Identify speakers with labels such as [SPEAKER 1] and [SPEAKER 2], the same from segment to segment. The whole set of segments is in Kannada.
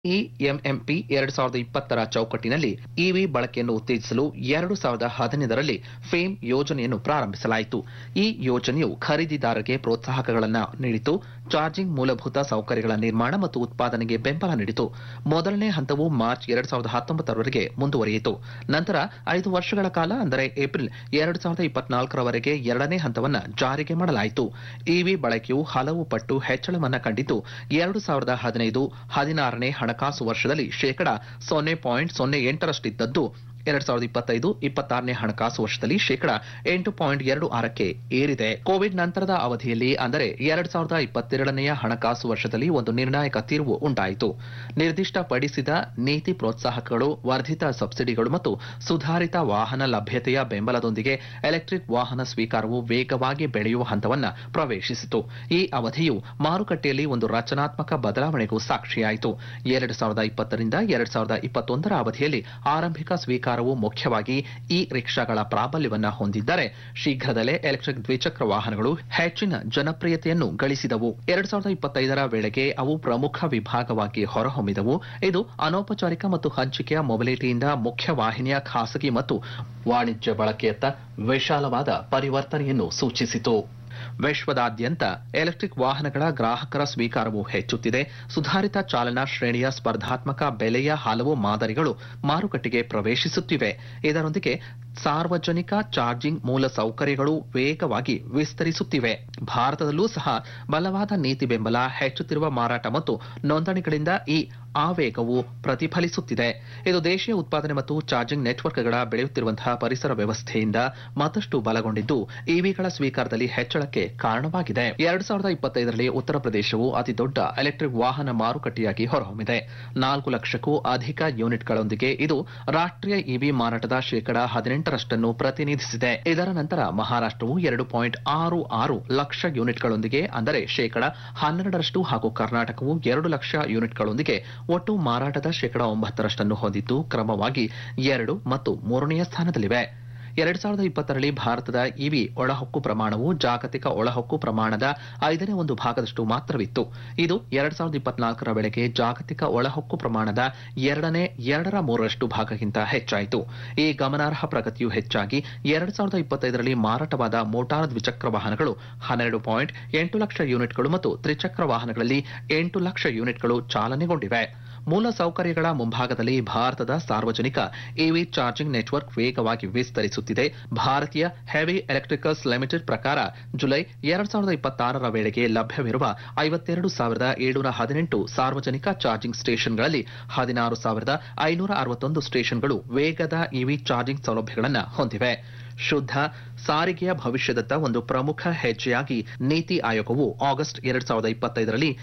[SPEAKER 1] ಇಎಂಎಂಪಿ ಎರಡು ಸಾವಿರದ ಇಪ್ಪತ್ತರ ಚೌಕಟ್ಟಿನಲ್ಲಿ ಇವಿ ಬಳಕೆಯನ್ನು ಉತ್ತೇಜಿಸಲು ಎರಡು ಸಾವಿರದ ಹದಿನೈದರಲ್ಲಿ ಫೇಮ್ ಯೋಜನೆಯನ್ನು ಪ್ರಾರಂಭಿಸಲಾಯಿತು ಈ ಯೋಜನೆಯು ಖರೀದಿದಾರರಿಗೆ ಪ್ರೋತ್ಸಾಹಕಗಳನ್ನು ನೀಡಿತು ಚಾರ್ಜಿಂಗ್ ಮೂಲಭೂತ ಸೌಕರ್ಯಗಳ ನಿರ್ಮಾಣ ಮತ್ತು ಉತ್ಪಾದನೆಗೆ ಬೆಂಬಲ ನೀಡಿತು ಮೊದಲನೇ ಹಂತವು ಮಾರ್ಚ್ ಎರಡು ಸಾವಿರದ ಹತ್ತೊಂಬತ್ತರವರೆಗೆ ಮುಂದುವರಿಯಿತು ನಂತರ ಐದು ವರ್ಷಗಳ ಕಾಲ ಅಂದರೆ ಏಪ್ರಿಲ್ ಎರಡು ಸಾವಿರದ ಇಪ್ಪತ್ನಾಲ್ಕರವರೆಗೆ ಎರಡನೇ ಹಂತವನ್ನು ಜಾರಿಗೆ ಮಾಡಲಾಯಿತು ಇವಿ ಬಳಕೆಯು ಹಲವು ಪಟ್ಟು ಹೆಚ್ಚಳವನ್ನ ಕಂಡಿದ್ದು ಎರಡು ಸಾವಿರದ ಹದಿನೈದು ಹದಿನಾರನೇ ಹಣಕಾಸು ವರ್ಷದಲ್ಲಿ ಶೇಕಡಾ ಸೊನ್ನೆ ಪಾಯಿಂಟ್ ಸೊನ್ನೆ ಎಂಟರಷ್ಟಿದ್ದದ್ದು ಎರಡ್ ಸಾವಿರದ ಇಪ್ಪತ್ತೈದು ಇಪ್ಪತ್ತಾರನೇ ಹಣಕಾಸು ವರ್ಷದಲ್ಲಿ ಶೇಕಡಾ ಎಂಟು ಪಾಯಿಂಟ್ ಎರಡು ಆರಕ್ಕೆ ಏರಿದೆ ಕೋವಿಡ್ ನಂತರದ ಅವಧಿಯಲ್ಲಿ ಅಂದರೆ ಎರಡ್ ಸಾವಿರದ ಇಪ್ಪತ್ತೆರಡನೆಯ ಹಣಕಾಸು ವರ್ಷದಲ್ಲಿ ಒಂದು ನಿರ್ಣಾಯಕ ತಿರುವು ಉಂಟಾಯಿತು ನಿರ್ದಿಷ್ಟಪಡಿಸಿದ ನೀತಿ ಪ್ರೋತ್ಸಾಹಕಗಳು ವರ್ಧಿತ ಸಬ್ಸಿಡಿಗಳು ಮತ್ತು ಸುಧಾರಿತ ವಾಹನ ಲಭ್ಯತೆಯ ಬೆಂಬಲದೊಂದಿಗೆ ಎಲೆಕ್ಟ್ರಿಕ್ ವಾಹನ ಸ್ವೀಕಾರವು ವೇಗವಾಗಿ ಬೆಳೆಯುವ ಹಂತವನ್ನು ಪ್ರವೇಶಿಸಿತು ಈ ಅವಧಿಯು ಮಾರುಕಟ್ಟೆಯಲ್ಲಿ ಒಂದು ರಚನಾತ್ಮಕ ಬದಲಾವಣೆಗೂ ಸಾಕ್ಷಿಯಾಯಿತು ಎರಡು ಸಾವಿರದ ಇಪ್ಪತ್ತರಿಂದ ಎರಡ್ ಸಾವಿರದ ಇಪ್ಪತ್ತೊಂದರ ಅವಧಿಯಲ್ಲಿ ಆರಂಭಿಕ ಸ್ವೀಕಾರವು ಮುಖ್ಯವಾಗಿ ಇ ರಿಕ್ಷಾಗಳ ಪ್ರಾಬಲ್ಯವನ್ನ ಹೊಂದಿದ್ದರೆ ಶೀಘ್ರದಲ್ಲೇ ಎಲೆಕ್ಟ್ರಿಕ್ ದ್ವಿಚಕ್ರ ವಾಹನಗಳು ಹೆಚ್ಚಿನ ಜನಪ್ರಿಯತೆಯನ್ನು ಗಳಿಸಿದವು ಎರಡ್ ಸಾವಿರದ ಇಪ್ಪತ್ತೈದರ ವೇಳೆಗೆ ಅವು ಪ್ರಮುಖ ವಿಭಾಗವಾಗಿ ಹೊರಹೊಮ್ಮಿದವು ಇದು ಅನೌಪಚಾರಿಕ ಮತ್ತು ಹಂಚಿಕೆಯ ಮೊಬಿಲಿಟಿಯಿಂದ ಮುಖ್ಯ ವಾಹಿನಿಯ ಖಾಸಗಿ ಮತ್ತು ವಾಣಿಜ್ಯ ಬಳಕೆಯತ್ತ ವಿಶಾಲವಾದ ಪರಿವರ್ತನೆಯನ್ನು ಸೂಚಿಸಿತು ವಿಶ್ವದಾದ್ಯಂತ ಎಲೆಕ್ಟ್ರಿಕ್ ವಾಹನಗಳ ಗ್ರಾಹಕರ ಸ್ವೀಕಾರವು ಹೆಚ್ಚುತ್ತಿದೆ ಸುಧಾರಿತ ಚಾಲನಾ ಶ್ರೇಣಿಯ ಸ್ಪರ್ಧಾತ್ಮಕ ಬೆಲೆಯ ಹಲವು ಮಾದರಿಗಳು ಮಾರುಕಟ್ಟೆಗೆ ಪ್ರವೇಶಿಸುತ್ತಿವೆ ಇದರೊಂದಿಗೆ ಸಾರ್ವಜನಿಕ ಚಾರ್ಜಿಂಗ್ ಮೂಲ ಸೌಕರ್ಯಗಳು ವೇಗವಾಗಿ ವಿಸ್ತರಿಸುತ್ತಿವೆ ಭಾರತದಲ್ಲೂ ಸಹ ಬಲವಾದ ನೀತಿ ಬೆಂಬಲ ಹೆಚ್ಚುತ್ತಿರುವ ಮಾರಾಟ ಮತ್ತು ನೋಂದಣಿಗಳಿಂದ ಈ ಆವೇಗವು ಪ್ರತಿಫಲಿಸುತ್ತಿದೆ ಇದು ದೇಶೀಯ ಉತ್ಪಾದನೆ ಮತ್ತು ಚಾರ್ಜಿಂಗ್ ನೆಟ್ವರ್ಕ್ಗಳ ಬೆಳೆಯುತ್ತಿರುವಂತಹ ಪರಿಸರ ವ್ಯವಸ್ಥೆಯಿಂದ ಮತ್ತಷ್ಟು ಬಲಗೊಂಡಿದ್ದು ಇವಿಗಳ ಸ್ವೀಕಾರದಲ್ಲಿ ಹೆಚ್ಚಳಕ್ಕೆ ಕಾರಣವಾಗಿದೆ ಎರಡ್ ಸಾವಿರದ ಇಪ್ಪತ್ತೈದರಲ್ಲಿ ಉತ್ತರ ಪ್ರದೇಶವು ಅತಿದೊಡ್ಡ ಎಲೆಕ್ಟ್ರಿಕ್ ವಾಹನ ಮಾರುಕಟ್ಟೆಯಾಗಿ ಹೊರಹೊಮ್ಮಿದೆ ನಾಲ್ಕು ಲಕ್ಷಕ್ಕೂ ಅಧಿಕ ಯೂನಿಟ್ಗಳೊಂದಿಗೆ ಇದು ರಾಷ್ಟ್ರೀಯ ಇವಿ ಮಾರಾಟದ ಶೇಕಡಾ ಹದಿನೆಂಟರಷ್ಟನ್ನು ಪ್ರತಿನಿಧಿಸಿದೆ ಇದರ ನಂತರ ಮಹಾರಾಷ್ಟ್ರವು ಎರಡು ಪಾಯಿಂಟ್ ಆರು ಆರು ಲಕ್ಷ ಯೂನಿಟ್ಗಳೊಂದಿಗೆ ಅಂದರೆ ಶೇಕಡಾ ಹನ್ನೆರಡರಷ್ಟು ಹಾಗೂ ಕರ್ನಾಟಕವು ಎರಡು ಲಕ್ಷ ಯೂನಿಟ್ಗಳೊಂದಿಗೆ ಒಟ್ಟು ಮಾರಾಟದ ಶೇಕಡಾ ಒಂಬತ್ತರಷ್ಟನ್ನು ಹೊಂದಿದ್ದು ಕ್ರಮವಾಗಿ ಎರಡು ಮತ್ತು ಮೂರನೆಯ ಸ್ಥಾನದಲ್ಲಿವೆ ಎರಡ್ ಸಾವಿರದ ಇಪ್ಪತ್ತರಲ್ಲಿ ಭಾರತದ ಇವಿ ಒಳಹೊಕ್ಕು ಪ್ರಮಾಣವು ಜಾಗತಿಕ ಒಳಹೊಕ್ಕು ಪ್ರಮಾಣದ ಐದನೇ ಒಂದು ಭಾಗದಷ್ಟು ಮಾತ್ರವಿತ್ತು ಇದು ಎರಡ್ ಸಾವಿರದ ಇಪ್ಪತ್ನಾಲ್ಕರ ವೇಳೆಗೆ ಜಾಗತಿಕ ಒಳಹೊಕ್ಕು ಪ್ರಮಾಣದ ಎರಡನೇ ಎರಡರ ಮೂರರಷ್ಟು ಭಾಗಕ್ಕಿಂತ ಹೆಚ್ಚಾಯಿತು ಈ ಗಮನಾರ್ಹ ಪ್ರಗತಿಯು ಹೆಚ್ಚಾಗಿ ಎರಡ್ ಸಾವಿರದ ಇಪ್ಪತ್ತೈದರಲ್ಲಿ ಮಾರಾಟವಾದ ಮೋಟಾರ್ ದ್ವಿಚಕ್ರ ವಾಹನಗಳು ಹನ್ನೆರಡು ಪಾಯಿಂಟ್ ಎಂಟು ಲಕ್ಷ ಯೂನಿಟ್ಗಳು ಮತ್ತು ತ್ರಿಚಕ್ರ ವಾಹನಗಳಲ್ಲಿ ಎಂಟು ಲಕ್ಷ ಯೂನಿಟ್ಗಳು ಚಾಲನೆಗೊಂಡಿವೆ ಮೂಲ ಸೌಕರ್ಯಗಳ ಮುಂಭಾಗದಲ್ಲಿ ಭಾರತದ ಸಾರ್ವಜನಿಕ ಇವಿ ಚಾರ್ಜಿಂಗ್ ನೆಟ್ವರ್ಕ್ ವೇಗವಾಗಿ ವಿಸ್ತರಿಸುತ್ತಿದೆ ಭಾರತೀಯ ಹೆವಿ ಎಲೆಕ್ಟ್ರಿಕಲ್ಸ್ ಲಿಮಿಟೆಡ್ ಪ್ರಕಾರ ಜುಲೈ ಎರಡ್ ಸಾವಿರದ ಇಪ್ಪತ್ತಾರರ ವೇಳೆಗೆ ಲಭ್ಯವಿರುವ ಐವತ್ತೆರಡು ಸಾವಿರದ ಏಳುನೂರ ಹದಿನೆಂಟು ಸಾರ್ವಜನಿಕ ಚಾರ್ಜಿಂಗ್ ಸ್ಟೇಷನ್ಗಳಲ್ಲಿ ಹದಿನಾರು ಸಾವಿರದ ಐನೂರ ಅರವತ್ತೊಂದು ಸ್ಟೇಷನ್ಗಳು ವೇಗದ ಇವಿ ಚಾರ್ಜಿಂಗ್ ಸೌಲಭ್ಯಗಳನ್ನು ಹೊಂದಿವೆ ಶುದ್ಧ ಸಾರಿಗೆಯ ಭವಿಷ್ಯದತ್ತ ಒಂದು ಪ್ರಮುಖ ಹೆಜ್ಜೆಯಾಗಿ ನೀತಿ ಆಯೋಗವು ಆಗಸ್ಟ್ ಎರಡ್ ಸಾವಿರದ ಇಪ್ಪತ್ತೈದರಲ್ಲಿ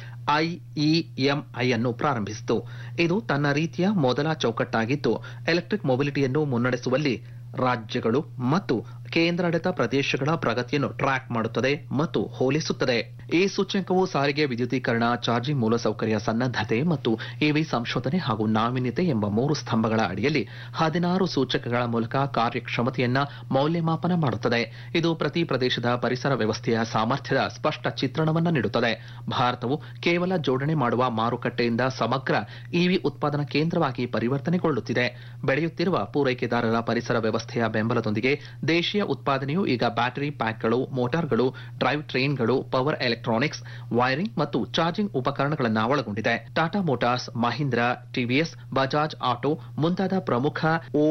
[SPEAKER 1] ಐಇಎಂಐ ಅನ್ನು ಪ್ರಾರಂಭಿಸಿತು ಇದು ತನ್ನ ರೀತಿಯ ಮೊದಲ ಚೌಕಟ್ಟಾಗಿದ್ದು ಎಲೆಕ್ಟ್ರಿಕ್ ಮೊಬಿಲಿಟಿಯನ್ನು ಮುನ್ನಡೆಸುವಲ್ಲಿ ರಾಜ್ಯಗಳು ಮತ್ತು ಕೇಂದ್ರಾಡಳಿತ ಪ್ರದೇಶಗಳ ಪ್ರಗತಿಯನ್ನು ಟ್ರ್ಯಾಕ್ ಮಾಡುತ್ತದೆ ಮತ್ತು ಹೋಲಿಸುತ್ತದೆ ಈ ಸೂಚ್ಯಂಕವು ಸಾರಿಗೆ ವಿದ್ಯುದೀಕರಣ ಚಾರ್ಜಿಂಗ್ ಮೂಲಸೌಕರ್ಯ ಸನ್ನದ್ಧತೆ ಮತ್ತು ಇವಿ ಸಂಶೋಧನೆ ಹಾಗೂ ನಾವೀನ್ಯತೆ ಎಂಬ ಮೂರು ಸ್ತಂಭಗಳ ಅಡಿಯಲ್ಲಿ ಹದಿನಾರು ಸೂಚಕಗಳ ಮೂಲಕ ಕಾರ್ಯಕ್ಷಮತೆಯನ್ನ ಮೌಲ್ಯಮಾಪನ ಮಾಡುತ್ತದೆ ಇದು ಪ್ರತಿ ಪ್ರದೇಶದ ಪರಿಸರ ವ್ಯವಸ್ಥೆಯ ಸಾಮರ್ಥ್ಯದ ಸ್ಪಷ್ಟ ಚಿತ್ರಣವನ್ನು ನೀಡುತ್ತದೆ ಭಾರತವು ಕೇವಲ ಜೋಡಣೆ ಮಾಡುವ ಮಾರುಕಟ್ಟೆಯಿಂದ ಸಮಗ್ರ ಇವಿ ಉತ್ಪಾದನಾ ಕೇಂದ್ರವಾಗಿ ಪರಿವರ್ತನೆಗೊಳ್ಳುತ್ತಿದೆ ಬೆಳೆಯುತ್ತಿರುವ ಪೂರೈಕೆದಾರರ ಪರಿಸರ ವ್ಯವಸ್ಥೆಯ ಬೆಂಬಲದೊಂದಿಗೆ ದೇಶೀಯ ಉತ್ಪಾದನೆಯು ಈಗ ಬ್ಯಾಟರಿ ಪ್ಯಾಕ್ಗಳು ಮೋಟಾರ್ಗಳು ಡ್ರೈವ್ ಟ್ರೈನ್ಗಳು ಪವರ್ ಎಲೆಕ್ಟ್ರಾನಿಕ್ಸ್ ವೈರಿಂಗ್ ಮತ್ತು ಚಾರ್ಜಿಂಗ್ ಉಪಕರಣಗಳನ್ನು ಒಳಗೊಂಡಿದೆ Tata Motors Mahindra TVS Bajaj Auto ಮುಂತಾದ ಪ್ರಮುಖ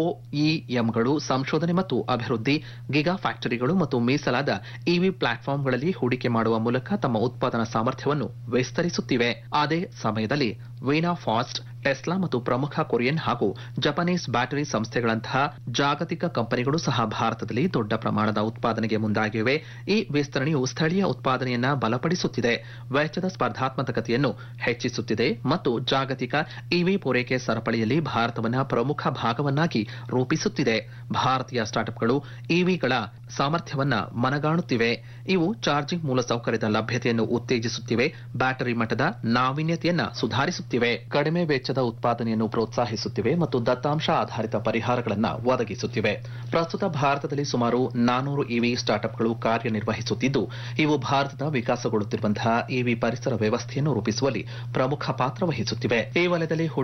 [SPEAKER 1] ಒಇಎಂಗಳು ಸಂಶೋಧನೆ ಮತ್ತು ಅಭಿವೃದ್ಧಿ ಗಿಗಾ ಫ್ಯಾಕ್ಟರಿಗಳು ಮತ್ತು ಮೀಸಲಾದ ಇವಿ ಪ್ಲಾಟ್ಫಾರ್ಮ್ಗಳಲ್ಲಿ ಹೂಡಿಕೆ ಮಾಡುವ ಮೂಲಕ ತಮ್ಮ ಉತ್ಪಾದನಾ ಸಾಮರ್ಥ್ಯವನ್ನು ವಿಸ್ತರಿಸುತ್ತಿವೆ ಅದೇ ಸಮಯದಲ್ಲಿ ವೀನಾ ಫಾಸ್ಟ್ ಟೆಸ್ಲಾ ಮತ್ತು ಪ್ರಮುಖ ಕೊರಿಯನ್ ಹಾಗೂ ಜಪಾನೀಸ್ ಬ್ಯಾಟರಿ ಸಂಸ್ಥೆಗಳಂತಹ ಜಾಗತಿಕ ಕಂಪನಿಗಳು ಸಹ ಭಾರತದಲ್ಲಿ ದೊಡ್ಡ ಪ್ರಮಾಣದ ಉತ್ಪಾದನೆಗೆ ಮುಂದಾಗಿವೆ ಈ ವಿಸ್ತರಣೆಯು ಸ್ಥಳೀಯ ಉತ್ಪಾದನೆಯನ್ನ ಬಲಪಡಿಸುತ್ತಿದೆ ವೆಚ್ಚದ ಸ್ಪರ್ಧಾತ್ಮಕತೆಯನ್ನು ಹೆಚ್ಚಿಸುತ್ತಿದೆ ಮತ್ತು ಜಾಗತಿಕ ಇವಿ ಪೂರೈಕೆ ಸರಪಳಿಯಲ್ಲಿ ಭಾರತವನ್ನ ಪ್ರಮುಖ ಭಾಗವನ್ನಾಗಿ ರೂಪಿಸುತ್ತಿದೆ ಭಾರತೀಯ ಸ್ಟಾರ್ಟ್ಅಪ್ಗಳು ಇವಿಗಳ ಸಾಮರ್ಥ್ಯವನ್ನ ಮನಗಾಣುತ್ತಿವೆ ಇವು ಚಾರ್ಜಿಂಗ್ ಮೂಲಸೌಕರ್ಯದ ಲಭ್ಯತೆಯನ್ನು ಉತ್ತೇಜಿಸುತ್ತಿವೆ ಬ್ಯಾಟರಿ ಮಟ್ಟದ ನಾವೀನ್ಯತೆಯನ್ನ ಸುಧಾರಿಸುತ್ತಿವೆ ಕಡಿಮೆ ವೆಚ್ಚದ ಉತ್ಪಾದನೆಯನ್ನು ಪ್ರೋತ್ಸಾಹಿಸುತ್ತಿವೆ ಮತ್ತು ದತ್ತಾಂಶ ಆಧಾರಿತ ಪರಿಹಾರಗಳನ್ನು ಒದಗಿಸುತ್ತಿವೆ ಪ್ರಸ್ತುತ ಭಾರತದಲ್ಲಿ ಸುಮಾರು ನಾನೂರು ಇವಿ ಸ್ಟಾರ್ಟ್ಅಪ್ಗಳು ಕಾರ್ಯನಿರ್ವಹಿಸುತ್ತಿದ್ದು ಇವು ಭಾರತದ ವಿಕಾಸಗೊಳ್ಳುತ್ತಿರುವಂತಹ ಇವಿ ಪರಿಸರ ವ್ಯವಸ್ಥೆಯನ್ನು ರೂಪಿಸುವಲ್ಲಿ ಪ್ರಮುಖ ಪಾತ್ರ ವಹಿಸುತ್ತಿವೆ ಈ ವಲಯದಲ್ಲಿ